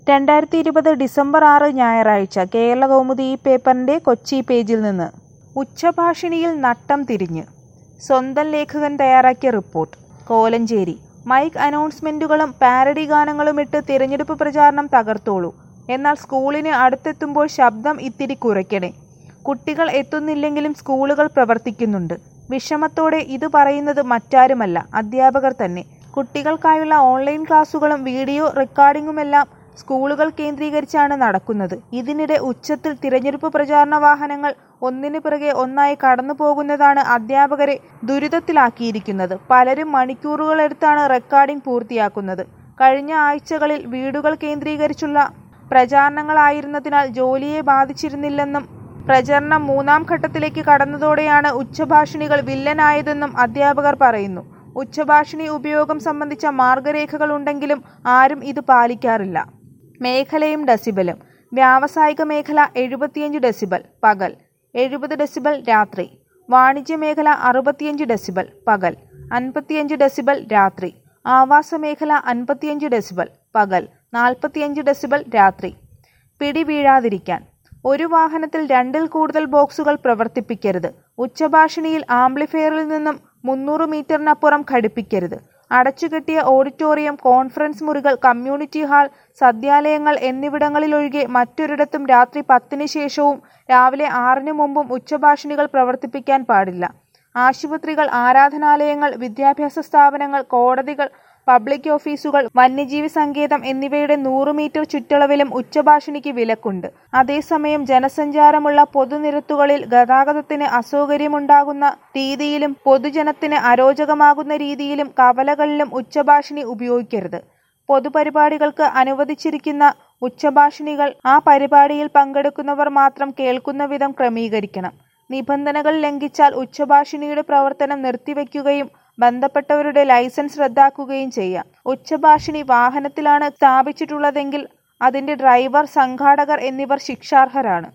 രണ്ടായിരത്തി ഇരുപത് ഡിസംബർ ആറ് ഞായറാഴ്ച കേരളകൗമുദി ഈ പേപ്പറിന്റെ കൊച്ചി പേജിൽ നിന്ന് ഉച്ചഭാഷിണിയിൽ നട്ടം തിരിഞ്ഞ് സ്വന്തം ലേഖകൻ തയ്യാറാക്കിയ റിപ്പോർട്ട് കോലഞ്ചേരി മൈക്ക് അനൗൺസ്മെന്റുകളും പാരഡി ഗാനങ്ങളുമിട്ട് തിരഞ്ഞെടുപ്പ് പ്രചാരണം തകർത്തോളൂ എന്നാൽ സ്കൂളിന് അടുത്തെത്തുമ്പോൾ ശബ്ദം ഇത്തിരി കുറയ്ക്കണേ കുട്ടികൾ എത്തുന്നില്ലെങ്കിലും സ്കൂളുകൾ പ്രവർത്തിക്കുന്നുണ്ട് വിഷമത്തോടെ ഇത് പറയുന്നത് മറ്റാരുമല്ല അധ്യാപകർ തന്നെ കുട്ടികൾക്കായുള്ള ഓൺലൈൻ ക്ലാസുകളും വീഡിയോ റെക്കോർഡിംഗുമെല്ലാം സ്കൂളുകൾ കേന്ദ്രീകരിച്ചാണ് നടക്കുന്നത് ഇതിനിടെ ഉച്ചത്തിൽ തിരഞ്ഞെടുപ്പ് പ്രചാരണ വാഹനങ്ങൾ ഒന്നിനു പിറകെ ഒന്നായി കടന്നു പോകുന്നതാണ് അധ്യാപകരെ ദുരിതത്തിലാക്കിയിരിക്കുന്നത് പലരും മണിക്കൂറുകളെടുത്താണ് റെക്കോർഡിംഗ് പൂർത്തിയാക്കുന്നത് കഴിഞ്ഞ ആഴ്ചകളിൽ വീടുകൾ കേന്ദ്രീകരിച്ചുള്ള പ്രചാരണങ്ങളായിരുന്നതിനാൽ ജോലിയെ ബാധിച്ചിരുന്നില്ലെന്നും പ്രചരണം മൂന്നാം ഘട്ടത്തിലേക്ക് കടന്നതോടെയാണ് ഉച്ചഭാഷിണികൾ വില്ലനായതെന്നും അധ്യാപകർ പറയുന്നു ഉച്ചഭാഷിണി ഉപയോഗം സംബന്ധിച്ച മാർഗരേഖകൾ ഉണ്ടെങ്കിലും ആരും ഇത് പാലിക്കാറില്ല മേഖലയും ഡെസിബലും വ്യാവസായിക മേഖല എഴുപത്തിയഞ്ച് ഡെസിബൽ പകൽ എഴുപത് ഡെസിബൽ രാത്രി വാണിജ്യ മേഖല അറുപത്തിയഞ്ച് ഡെസിബൽ പകൽ അൻപത്തിയഞ്ച് ഡെസിബൽ രാത്രി ആവാസ മേഖല അൻപത്തിയഞ്ച് ഡെസിബൽ പകൽ നാൽപ്പത്തിയഞ്ച് ഡെസിബൽ രാത്രി പിടി വീഴാതിരിക്കാൻ ഒരു വാഹനത്തിൽ രണ്ടിൽ കൂടുതൽ ബോക്സുകൾ പ്രവർത്തിപ്പിക്കരുത് ഉച്ചഭാഷിണിയിൽ ആംപ്ലിഫയറിൽ നിന്നും മുന്നൂറ് മീറ്ററിനപ്പുറം ഘടിപ്പിക്കരുത് അടച്ചുകെട്ടിയ ഓഡിറ്റോറിയം കോൺഫറൻസ് മുറികൾ കമ്മ്യൂണിറ്റി ഹാൾ സദ്യാലയങ്ങൾ എന്നിവിടങ്ങളിലൊഴികെ മറ്റൊരിടത്തും രാത്രി പത്തിന് ശേഷവും രാവിലെ ആറിന് മുമ്പും ഉച്ചഭാഷിണികൾ പ്രവർത്തിപ്പിക്കാൻ പാടില്ല ആശുപത്രികൾ ആരാധനാലയങ്ങൾ വിദ്യാഭ്യാസ സ്ഥാപനങ്ങൾ കോടതികൾ പബ്ലിക് ഓഫീസുകൾ വന്യജീവി സങ്കേതം എന്നിവയുടെ നൂറ് മീറ്റർ ചുറ്റളവിലും ഉച്ചഭാഷിണിക്ക് വിലക്കുണ്ട് അതേസമയം ജനസഞ്ചാരമുള്ള പൊതുനിരത്തുകളിൽ ഗതാഗതത്തിന് അസൗകര്യമുണ്ടാകുന്ന രീതിയിലും പൊതുജനത്തിന് അരോചകമാകുന്ന രീതിയിലും കവലകളിലും ഉച്ചഭാഷിണി ഉപയോഗിക്കരുത് പൊതുപരിപാടികൾക്ക് അനുവദിച്ചിരിക്കുന്ന ഉച്ചഭാഷിണികൾ ആ പരിപാടിയിൽ പങ്കെടുക്കുന്നവർ മാത്രം കേൾക്കുന്ന വിധം ക്രമീകരിക്കണം നിബന്ധനകൾ ലംഘിച്ചാൽ ഉച്ചഭാഷിണിയുടെ പ്രവർത്തനം നിർത്തിവെക്കുകയും ബന്ധപ്പെട്ടവരുടെ ലൈസൻസ് റദ്ദാക്കുകയും ചെയ്യാം ഉച്ചഭാഷിണി വാഹനത്തിലാണ് സ്ഥാപിച്ചിട്ടുള്ളതെങ്കിൽ അതിന്റെ ഡ്രൈവർ സംഘാടകർ എന്നിവർ ശിക്ഷാർഹരാണ്